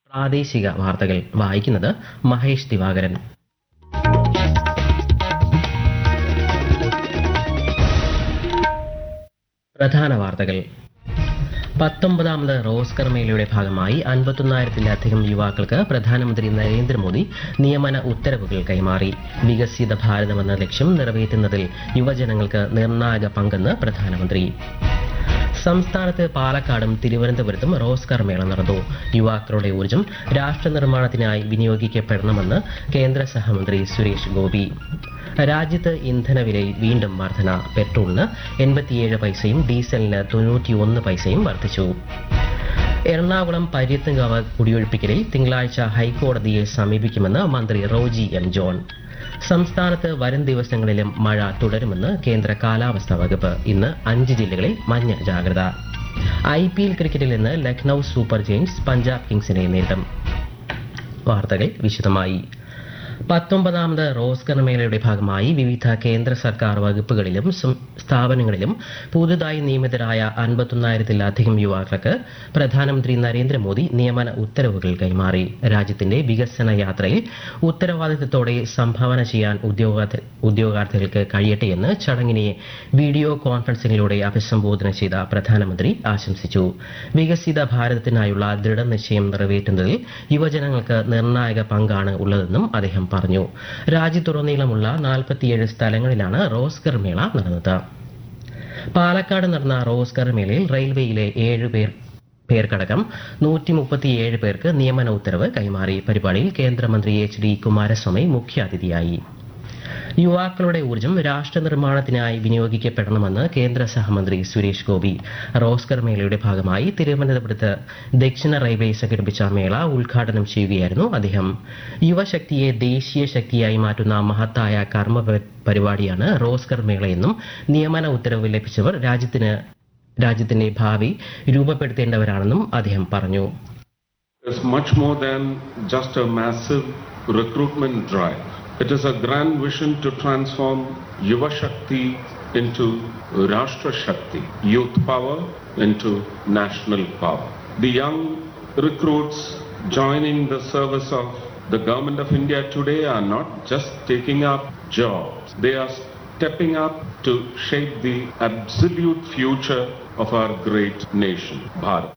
പ്രാദേശിക വാർത്തകൾ വായിക്കുന്നത് മഹേഷ് ദിവാകരൻ പ്രധാന വാർത്തകൾ പത്തൊമ്പതാമത് റോസ്കർ മേളയുടെ ഭാഗമായി അൻപത്തൊന്നായിരത്തിലധികം യുവാക്കൾക്ക് പ്രധാനമന്ത്രി നരേന്ദ്രമോദി നിയമന ഉത്തരവുകൾ കൈമാറി വികസിത ഭാരതമെന്ന ലക്ഷ്യം നിറവേറ്റുന്നതിൽ യുവജനങ്ങൾക്ക് നിർണായക പങ്കെന്ന് പ്രധാനമന്ത്രി സംസ്ഥാനത്ത് പാലക്കാടും തിരുവനന്തപുരത്തും റോസ്കർ മേള നടന്നു യുവാക്കളുടെ ഊർജ്ജം രാഷ്ട്ര നിർമ്മാണത്തിനായി വിനിയോഗിക്കപ്പെടണമെന്ന് കേന്ദ്ര സഹമന്ത്രി സുരേഷ് ഗോപി രാജ്യത്ത് ഇന്ധനവിലയിൽ വീണ്ടും വർധന പെട്രോളിന് എൺപത്തിയേഴ് പൈസയും ഡീസലിന് തൊണ്ണൂറ്റിയൊന്ന് പൈസയും വർദ്ധിച്ചു എറണാകുളം പര്യത്തുംകാവ് കുടിയൊഴിപ്പിക്കലിൽ തിങ്കളാഴ്ച ഹൈക്കോടതിയെ സമീപിക്കുമെന്ന് മന്ത്രി റോജി എം ജോൺ സംസ്ഥാനത്ത് വരും ദിവസങ്ങളിലും മഴ തുടരുമെന്ന് കേന്ദ്ര കാലാവസ്ഥാ വകുപ്പ് ഇന്ന് അഞ്ച് ജില്ലകളിൽ മഞ്ഞ ജാഗ്രത ഐ പി എൽ ക്രിക്കറ്റിൽ ഇന്ന് ലക്നൌ സൂപ്പർ ജെയിൻസ് പഞ്ചാബ് കിങ്സിനെ നേരിടും വാർത്തകൾ വിശദമായി പത്തൊമ്പതാമത് റോസ്കർ മേളയുടെ ഭാഗമായി വിവിധ കേന്ദ്ര സർക്കാർ വകുപ്പുകളിലും സം- സ്ഥാപനങ്ങളിലും പുതുതായി നിയമിതരായ അൻപത്തൊന്നായിരത്തിലധികം യുവാക്കൾക്ക് പ്രധാനമന്ത്രി നരേന്ദ്രമോദി നിയമന ഉത്തരവുകൾ കൈമാറി രാജ്യത്തിന്റെ വികസന യാത്രയിൽ ഉത്തരവാദിത്തത്തോടെ സംഭാവന ചെയ്യാൻ ഉദ്യോഗാർത്ഥി ഉദ്യോഗാർത്ഥികൾക്ക് കഴിയട്ടെയെന്ന് ചടങ്ങിനെ വീഡിയോ കോൺഫറൻസിംഗിലൂടെ അഭിസംബോധന ചെയ്ത പ്രധാനമന്ത്രി ആശംസിച്ചു വികസിത ഭാരതത്തിനായുള്ള ദൃഢനിശ്ചയം നിറവേറ്റുന്നതിൽ യുവജനങ്ങൾക്ക് നിർണായക പങ്കാണ് ഉള്ളതെന്നും അദ്ദേഹം പറഞ്ഞു രാജ്യത്തുടനീളമുള്ള നാൽപ്പത്തിയേഴ് സ്ഥലങ്ങളിലാണ് റോസ്കർ മേള നടന്നത് പാലക്കാട് നടന്ന റോസ്കർ മേളയിൽ റെയിൽവേയിലെ ഏഴ് പേർ പേർക്കടക്കം നൂറ്റി മുപ്പത്തിയേഴ് പേർക്ക് നിയമന ഉത്തരവ് കൈമാറി പരിപാടിയിൽ കേന്ദ്രമന്ത്രി എച്ച് ഡി കുമാരസ്വാമി മുഖ്യാതിഥിയായി യുവാക്കളുടെ ഊർജ്ജം രാഷ്ട്ര നിർമ്മാണത്തിനായി വിനിയോഗിക്കപ്പെടണമെന്ന് കേന്ദ്ര സഹമന്ത്രി സുരേഷ് ഗോപി റോസ്കർ മേളയുടെ ഭാഗമായി തിരുവനന്തപുരത്ത് ദക്ഷിണ റെയിൽവേ സംഘടിപ്പിച്ച മേള ഉദ്ഘാടനം ചെയ്യുകയായിരുന്നു അദ്ദേഹം യുവശക്തിയെ ദേശീയ ശക്തിയായി മാറ്റുന്ന മഹത്തായ കർമ്മ പ- പരിപാടിയാണ് റോസ്കർ മേളയെന്നും നിയമന ഉത്തരവ് ലഭിച്ചവർ രാജ്യത്തിന് രാജ്യത്തിന്റെ ഭാവി രൂപപ്പെടുത്തേണ്ടവരാണെന്നും അദ്ദേഹം പറഞ്ഞു is much more than just a massive recruitment drive. It is a grand vision to transform Yuva Shakti into Rashtra Shakti, youth power into national power. The young recruits joining the service of the government of India today are not just taking up jobs, they are stepping up to shape the absolute future of our great nation, Bharat.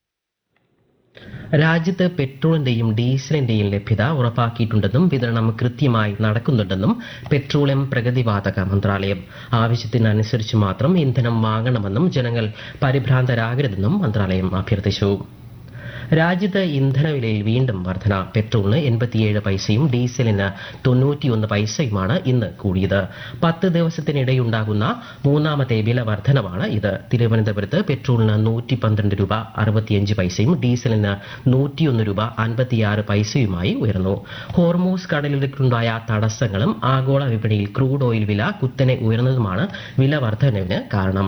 രാജ്യത്ത് പെട്രോളിന്റെയും ഡീസലിന്റെയും ലഭ്യത ഉറപ്പാക്കിയിട്ടുണ്ടെന്നും വിതരണം കൃത്യമായി നടക്കുന്നുണ്ടെന്നും petroleum പ്രഗതിവാതക മന്ത്രാലയം ആവശ്യത്തിനനുസരിച്ച് മാത്രം ഇന്ധനം വാങ്ങണമെന്നും ജനങ്ങൾ പരിഭ്രാന്തരാകരുതെന്നും മന്ത്രാലയം അഭ്യർത്ഥിച്ചു രാജ്യത്ത് ഇന്ധനവിലയിൽ വീണ്ടും വർധന പെട്രോളിന് എൺപത്തിയേഴ് പൈസയും ഡീസലിന് തൊണ്ണൂറ്റിയൊന്ന് പൈസയുമാണ് ഇന്ന് കൂടിയത് പത്ത് ദിവസത്തിനിടെയുണ്ടാകുന്ന മൂന്നാമത്തെ വില വർധനവാണ് ഇത് തിരുവനന്തപുരത്ത് പെട്രോളിന് നൂറ്റി പന്ത്രണ്ട് രൂപ അറുപത്തിയഞ്ച് പൈസയും ഡീസലിന് നൂറ്റിയൊന്ന് രൂപ അൻപത്തിയാറ് പൈസയുമായി ഉയർന്നു ഹോർമൂസ് കടലിടുക്കുണ്ടായ തടസ്സങ്ങളും ആഗോള വിപണിയിൽ ക്രൂഡ് ഓയിൽ വില കുത്തനെ ഉയർന്നതുമാണ് വില വർധനവിന് കാരണം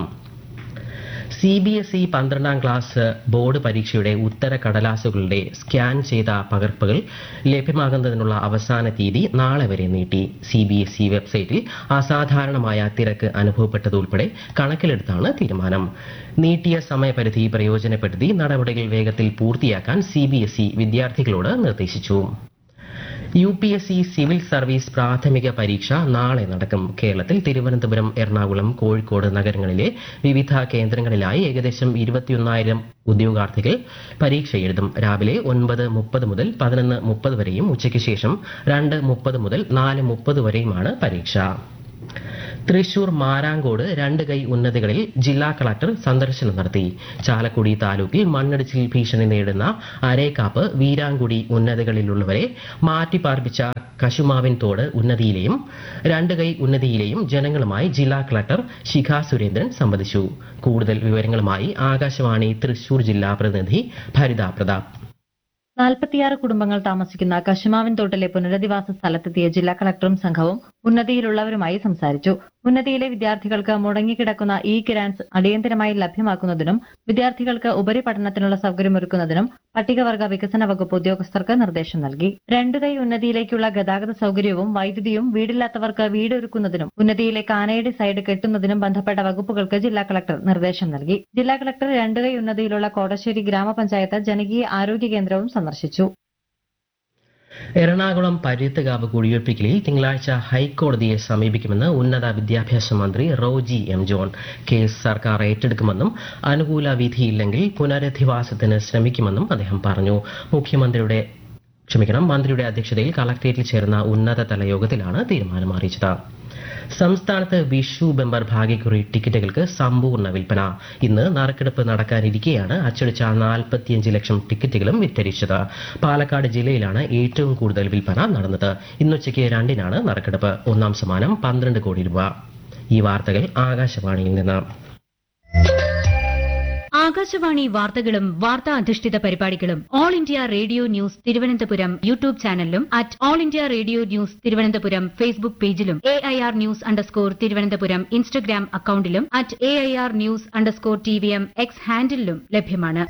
സി ബി എസ് ഇ പന്ത്രണ്ടാം ക്ലാസ് ബോർഡ് പരീക്ഷയുടെ ഉത്തര കടലാസുകളുടെ സ്കാൻ ചെയ്ത പകർപ്പുകൾ ലഭ്യമാകുന്നതിനുള്ള അവസാന തീയതി നാളെ വരെ നീട്ടി സി ബി എസ് ഇ വെബ്സൈറ്റിൽ അസാധാരണമായ തിരക്ക് അനുഭവപ്പെട്ടതുൾപ്പെടെ കണക്കിലെടുത്താണ് തീരുമാനം നീട്ടിയ സമയപരിധി പ്രയോജനപ്പെടുത്തി നടപടികൾ വേഗത്തിൽ പൂർത്തിയാക്കാൻ സി ബി എസ് ഇ വിദ്യാർത്ഥികളോട് നിർദ്ദേശിച്ചു U P S C civil service പ്രാഥമിക പരീക്ഷ നാളെ നടക്കും കേരളത്തിൽ തിരുവനന്തപുരം എറണാകുളം കോഴിക്കോട് നഗരങ്ങളിലെ വിവിധ കേന്ദ്രങ്ങളിലായി ഏകദേശം ഇരുപത്തിയൊന്നായിരം ഉദ്യോഗാർത്ഥികൾ പരീക്ഷ എഴുതും രാവിലെ ഒൻപത് മുപ്പത് മുതൽ പതിനൊന്ന് മുപ്പത് വരെയും ഉച്ചയ്ക്ക് ശേഷം രണ്ട് മുപ്പത് മുതൽ നാല് മുപ്പത് വരെയുമാണ് പരീക്ഷ തൃശൂർ മാരാങ്കോട് രണ്ട് കൈ ഉന്നതികളിൽ ജില്ലാ കളക്ടർ സന്ദർശനം നടത്തി ചാലക്കുടി താലൂക്കിൽ മണ്ണിടിച്ചിൽ ഭീഷണി നേരിടുന്ന അരേക്കാപ്പ് വീരാങ്കുടി ഉന്നതികളിലുള്ളവരെ മാറ്റിപ്പാർപ്പിച്ച കശുമാവിൻ തോട് ഉന്നതിയിലെയും രണ്ട് കൈ ഉന്നതിയിലെയും ജനങ്ങളുമായി ജില്ലാ കളക്ടർ ശിഖ സുരേന്ദ്രൻ സംവദിച്ചു കൂടുതൽ വിവരങ്ങളുമായി ആകാശവാണി തൃശൂർ ജില്ലാ പ്രതിനിധി ഭരിത പ്രതാപ് നാൽപ്പത്തിയാറ് കുടുംബങ്ങൾ താമസിക്കുന്ന കശുമാവിൻ തോട്ടിലെ പുനരധിവാസ സ്ഥലത്തെത്തിയ ജില്ലാ കളക്ടറും സംഘവും ഉന്നതിയിലുള്ളവരുമായി സംസാരിച്ചു ഉന്നതിയിലെ വിദ്യാർത്ഥികൾക്ക് മുടങ്ങിക്കിടക്കുന്ന ഇ ഗ്രാന്റ്സ് അടിയന്തരമായി ലഭ്യമാക്കുന്നതിനും വിദ്യാർത്ഥികൾക്ക് ഉപരിപഠനത്തിനുള്ള സൗകര്യമൊരുക്കുന്നതിനും പട്ടികവർഗ വികസന വകുപ്പ് ഉദ്യോഗസ്ഥർക്ക് നിർദ്ദേശം നൽകി രണ്ടു കൈ ഉന്നതിയിലേക്കുള്ള ഗതാഗത സൗകര്യവും വൈദ്യുതിയും വീടില്ലാത്തവർക്ക് വീടൊരുക്കുന്നതിനും ഉന്നതിയിലെ കാനയുടെ സൈഡ് കെട്ടുന്നതിനും ബന്ധപ്പെട്ട വകുപ്പുകൾക്ക് ജില്ലാ കളക്ടർ നിർദ്ദേശം നൽകി ജില്ലാ കളക്ടർ രണ്ടുകൈ ഉന്നതിയിലുള്ള കോടശ്ശേരി ഗ്രാമപഞ്ചായത്ത് ജനകീയ ആരോഗ്യ കേന്ദ്രവും സന്ദർശിച്ചു എറണാകുളം പരുത്തുകാവ് കുടിയൊഴിപ്പിക്കലിൽ തിങ്കളാഴ്ച ഹൈക്കോടതിയെ സമീപിക്കുമെന്ന് ഉന്നത വിദ്യാഭ്യാസ മന്ത്രി റോജി എം ജോൺ കേസ് സർക്കാർ ഏറ്റെടുക്കുമെന്നും അനുകൂല വിധിയില്ലെങ്കിൽ പുനരധിവാസത്തിന് ശ്രമിക്കുമെന്നും അദ്ദേഹം പറഞ്ഞു മുഖ്യമന്ത്രിയുടെ ക്ഷമിക്കണം മന്ത്രിയുടെ അധ്യക്ഷതയിൽ കളക്ടറേറ്റിൽ ചേർന്ന ഉന്നതതല യോഗത്തിലാണ് തീരുമാനം അറിയിച്ചത് സംസ്ഥാനത്ത് വിഷു ബെമ്പർ ഭാഗ്യക്കുറി ടിക്കറ്റുകൾക്ക് സമ്പൂർണ്ണ വിൽപ്പന ഇന്ന് നറുക്കെടുപ്പ് നടക്കാനിരിക്കെയാണ് അച്ചടിച്ച നാൽപ്പത്തിയഞ്ച് ലക്ഷം ടിക്കറ്റുകളും വിറ്റഴിച്ചത് പാലക്കാട് ജില്ലയിലാണ് ഏറ്റവും കൂടുതൽ വിൽപ്പന നടന്നത് ഇന്നുച്ചയ്ക്ക് രണ്ടിനാണ് നറുക്കെടുപ്പ് ഒന്നാം സമ്മാനം പന്ത്രണ്ട് കോടി രൂപ ഈ വാർത്തകൾ ആകാശവാണിയിൽ നിന്ന് ആകാശവാണി വാർത്തകളും വാർത്താ അധിഷ്ഠിത പരിപാടികളും All India Radio news Thiruvananthapuram YouTube ചാനലിലും at All India Radio news Thiruvananthapuram Facebook പേജിലും A I R news underscore Thiruvananthapuram Instagram അക്കൌണ്ടിലും at A I R news underscore T V M X ഹാൻഡിലും ലഭ്യമാണ്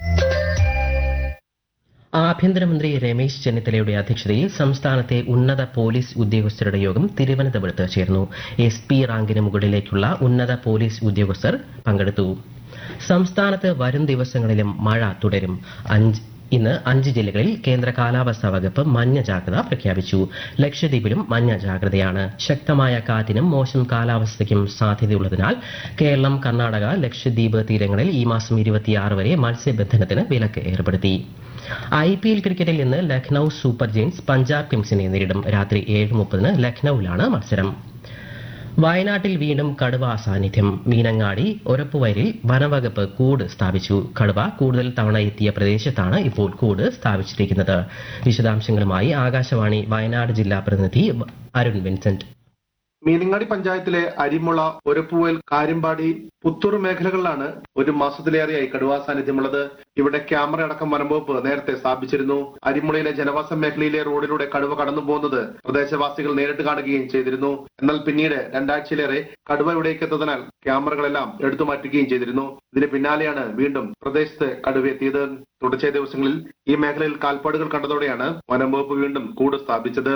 ആഭ്യന്തരമന്ത്രി രമേശ് ചെന്നിത്തലയുടെ അധ്യക്ഷതയിൽ സംസ്ഥാനത്തെ ഉന്നത പോലീസ് ഉദ്യോഗസ്ഥരുടെ യോഗം തിരുവനന്തപുരത്ത് ചേർന്നു എസ് പി റാങ്കിന് മുകളിലേക്കുള്ള ഉന്നത പോലീസ് ഉദ്യോഗസ്ഥർ പങ്കെടുത്തു സംസ്ഥാനത്ത് വരും ദിവസങ്ങളിലും മഴ തുടരും അഞ്ച് ഇന്ന് അഞ്ച് ജില്ലകളിൽ കേന്ദ്ര കാലാവസ്ഥാ വകുപ്പ് മഞ്ഞ ജാഗ്രത പ്രഖ്യാപിച്ചു ലക്ഷദ്വീപിലും മഞ്ഞ ജാഗ്രതയാണ് ശക്തമായ കാറ്റിനും മോശം കാലാവസ്ഥയ്ക്കും സാധ്യതയുള്ളതിനാൽ കേരളം കർണാടക ലക്ഷദ്വീപ് തീരങ്ങളിൽ ഈ മാസം ഇരുപത്തിയാറ് വരെ മത്സ്യബന്ധനത്തിന് വിലക്ക് ഏർപ്പെടുത്തി ഐ പി എൽ ക്രിക്കറ്റിൽ ഇന്ന് ലക്നൌ സൂപ്പർ ജെയിൻസ് പഞ്ചാബ് കിങ്സിനെ നേരിടും രാത്രി ഏഴ് മുപ്പതിന് ലക്നൌവിലാണ് മത്സരം വയനാട്ടിൽ വീണ്ടും കടുവ സാന്നിധ്യം മീനങ്ങാടി ഒരപ്പുവയലിൽ വനവകുപ്പ് കൂട് സ്ഥാപിച്ചു കടുവ കൂടുതൽ തവണ എത്തിയ പ്രദേശത്താണ് ഇപ്പോൾ കൂട് സ്ഥാപിച്ചിരിക്കുന്നത് വിശദാംശങ്ങളുമായി ആകാശവാണി വയനാട് ജില്ലാ പ്രതിനിധി അരുൺ വിൻസെന്റ് മീനങ്ങാടി പഞ്ചായത്തിലെ അരിമുള ഒരപ്പുവൽ കാര്യമ്പാടി പുത്തൂർ മേഖലകളിലാണ് ഒരു മാസത്തിലേറെയായി കടുവാ സാന്നിധ്യമുള്ളത് ഇവിടെ ക്യാമറ അടക്കം വനംവകുപ്പ് നേരത്തെ സ്ഥാപിച്ചിരുന്നു അരിമുളയിലെ ജനവാസ മേഖലയിലെ റോഡിലൂടെ കടുവ കടന്നു പോകുന്നത് പ്രദേശവാസികൾ നേരിട്ട് കാണുകയും ചെയ്തിരുന്നു എന്നാൽ പിന്നീട് രണ്ടാഴ്ചയിലേറെ കടുവ ഇവിടേക്ക് എത്തുന്നതിനാൽ ക്യാമറകളെല്ലാം എടുത്തു മാറ്റുകയും ചെയ്തിരുന്നു ഇതിന് പിന്നാലെയാണ് വീണ്ടും പ്രദേശത്ത് കടുവ എത്തിയത് തുടർച്ചയായ ദിവസങ്ങളിൽ ഈ മേഖലയിൽ കാൽപ്പാടുകൾ കണ്ടതോടെയാണ് വനംവകുപ്പ് വീണ്ടും കൂട് സ്ഥാപിച്ചത്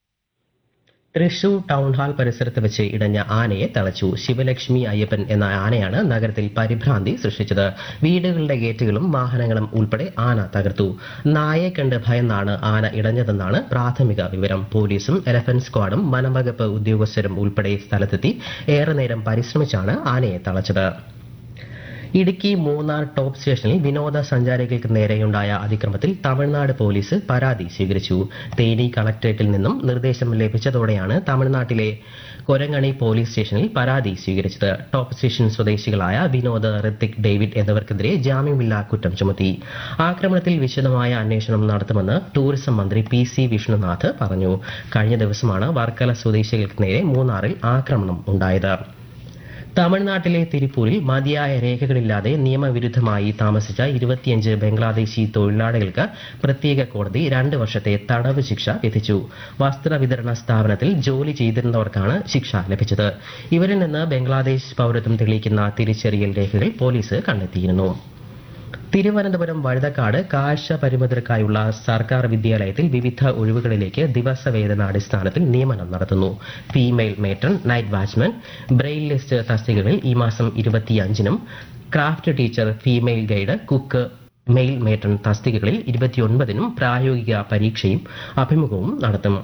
തൃശൂർ ടൗൺ ഹാൾ പരിസരത്ത് വെച്ച് ഇടഞ്ഞ ആനയെ തളച്ചു ശിവലക്ഷ്മി അയ്യപ്പൻ എന്ന ആനയാണ് നഗരത്തിൽ പരിഭ്രാന്തി സൃഷ്ടിച്ചത് വീടുകളുടെ ഗേറ്റുകളും വാഹനങ്ങളും ഉൾപ്പെടെ ആന തകർത്തു നായെ കണ്ട് ഭയന്നാണ് ആന ഇടഞ്ഞതെന്നാണ് പ്രാഥമിക വിവരം പോലീസും എലഫന്റ് സ്ക്വാഡും വനംവകുപ്പ് ഉദ്യോഗസ്ഥരും ഉൾപ്പെടെ സ്ഥലത്തെത്തി ഏറെ നേരം പരിശ്രമിച്ചാണ് ആനയെ തളച്ചത് ഇടുക്കി മൂന്നാർ ടോപ്പ് സ്റ്റേഷനിൽ വിനോദസഞ്ചാരികൾക്ക് നേരെയുണ്ടായ അതിക്രമത്തിൽ തമിഴ്നാട് പോലീസ് പരാതി സ്വീകരിച്ചു തേനി കളക്ടറേറ്റിൽ നിന്നും നിർദ്ദേശം ലഭിച്ചതോടെയാണ് തമിഴ്നാട്ടിലെ കൊരങ്ങണി പോലീസ് സ്റ്റേഷനിൽ പരാതി സ്വീകരിച്ചത് ടോപ്പ് സ്റ്റേഷൻ സ്വദേശികളായ വിനോദ് ഋത്തിക് ഡേവിഡ് എന്നിവർക്കെതിരെ ജാമ്യമില്ലാ കുറ്റം ചുമത്തി ആക്രമണത്തിൽ വിശദമായ അന്വേഷണം നടത്തുമെന്ന് ടൂറിസം മന്ത്രി പി സി വിഷ്ണുനാഥ് പറഞ്ഞു കഴിഞ്ഞ ദിവസമാണ് വർക്കല സ്വദേശികൾക്ക് നേരെ മൂന്നാറിൽ ആക്രമണം ഉണ്ടായത് തമിഴ്നാട്ടിലെ തിരുപ്പൂരിൽ മതിയായ രേഖകളില്ലാതെ നിയമവിരുദ്ധമായി താമസിച്ച ഇരുപത്തിയഞ്ച് ബംഗ്ലാദേശി തൊഴിലാളികൾക്ക് പ്രത്യേക കോടതി രണ്ട് വർഷത്തെ തടവ് ശിക്ഷ വിധിച്ചു വസ്ത്ര വിതരണ സ്ഥാപനത്തിൽ ജോലി ചെയ്തിരുന്നവർക്കാണ് ശിക്ഷ ലഭിച്ചത് ഇവരിൽ നിന്ന് ബംഗ്ലാദേശ് പൌരത്വം തെളിയിക്കുന്ന തിരിച്ചറിയൽ രേഖകൾ പോലീസ് കണ്ടെത്തിയിരുന്നു തിരുവനന്തപുരം വഴുതക്കാട് കാഴ്ച പരിമിതർക്കായുള്ള സർക്കാർ വിദ്യാലയത്തിൽ വിവിധ ഒഴിവുകളിലേക്ക് ദിവസവേതന അടിസ്ഥാനത്തിൽ നിയമനം നടത്തുന്നു female matron night watchman braille list തസ്തികകളിൽ ഈ മാസം ഇരുപത്തിയഞ്ചിനും craft teacher female guide cook male matron തസ്തികകളിൽ ഇരുപത്തിയൊൻപതിനും പ്രായോഗിക പരീക്ഷയും അഭിമുഖവും നടത്തും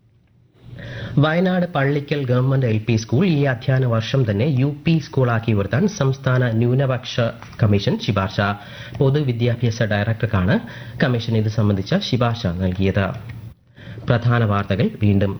Wayanad Pallikkal government L P school ഈ അധ്യയന വർഷം തന്നെ യു പി സ്കൂളാക്കി ഉയർത്താൻ സംസ്ഥാന ന്യൂനപക്ഷ കമ്മീഷൻ ശിപാർശ പൊതുവിദ്യാഭ്യാസ ഡയറക്ടർക്കാണ് കമ്മീഷൻ ഇത് സംബന്ധിച്ച ശിപാർശ നൽകിയത് പ്രധാന വാർത്തകൾ വീണ്ടും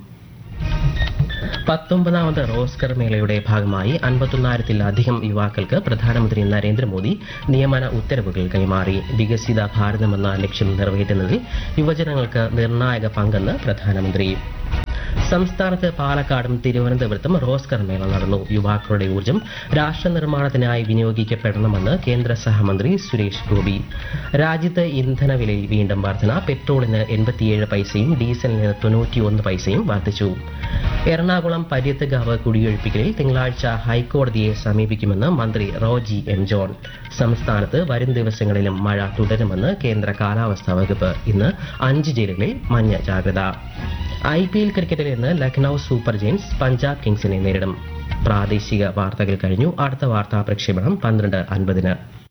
പത്തൊമ്പതാമത് റോസ്കർ മേളയുടെ ഭാഗമായി അൻപത്തൊന്നായിരത്തിലധികം യുവാക്കൾക്ക് പ്രധാനമന്ത്രി നരേന്ദ്രമോദി നിയമന ഉത്തരവുകൾ കൈമാറി വികസിത ഭാരതമെന്ന ലക്ഷ്യം നിറവേറ്റുന്നതിൽ യുവജനങ്ങൾക്ക് നിർണായക പങ്കെന്ന് പ്രധാനമന്ത്രി സംസ്ഥാനത്ത് പാലക്കാടും തിരുവനന്തപുരത്തും റോസ്കർ മേള നടന്നു യുവാക്കളുടെ ഊർജ്ജം രാഷ്ട്ര നിർമ്മാണത്തിനായി വിനിയോഗിക്കപ്പെടണമെന്ന് കേന്ദ്ര സഹമന്ത്രി സുരേഷ് ഗോപി രാജ്യത്ത് ഇന്ധനവിലയിൽ വീണ്ടും വർധന പെട്രോളിന് എൺപത്തിയേഴ് പൈസയും ഡീസലിന് തൊണ്ണൂറ്റിയൊന്ന് പൈസയും വർദ്ധിച്ചു എറണാകുളം പര്യത്തുകാവ് കുടിയൊഴിപ്പിക്കലിൽ തിങ്കളാഴ്ച ഹൈക്കോടതിയെ സമീപിക്കുമെന്ന് മന്ത്രി റോജി എം ജോൺ സംസ്ഥാനത്ത് വരും ദിവസങ്ങളിലും മഴ തുടരുമെന്ന് കേന്ദ്ര കാലാവസ്ഥാ വകുപ്പ് ഇന്ന് അഞ്ച് ജില്ലകളിൽ മഞ്ഞ ജാഗ്രത ഐ പി എൽ ക്രിക്കറ്റിൽ ഇന്ന് ലക്നൌ സൂപ്പർ ജയൻസ് പഞ്ചാബ് കിങ്സിനെ നേരിടും പ്രാദേശിക വാർത്തകൾ കഴിഞ്ഞു അടുത്ത വാർത്താ പ്രക്ഷേപണം പന്ത്രണ്ട് അൻപതിന്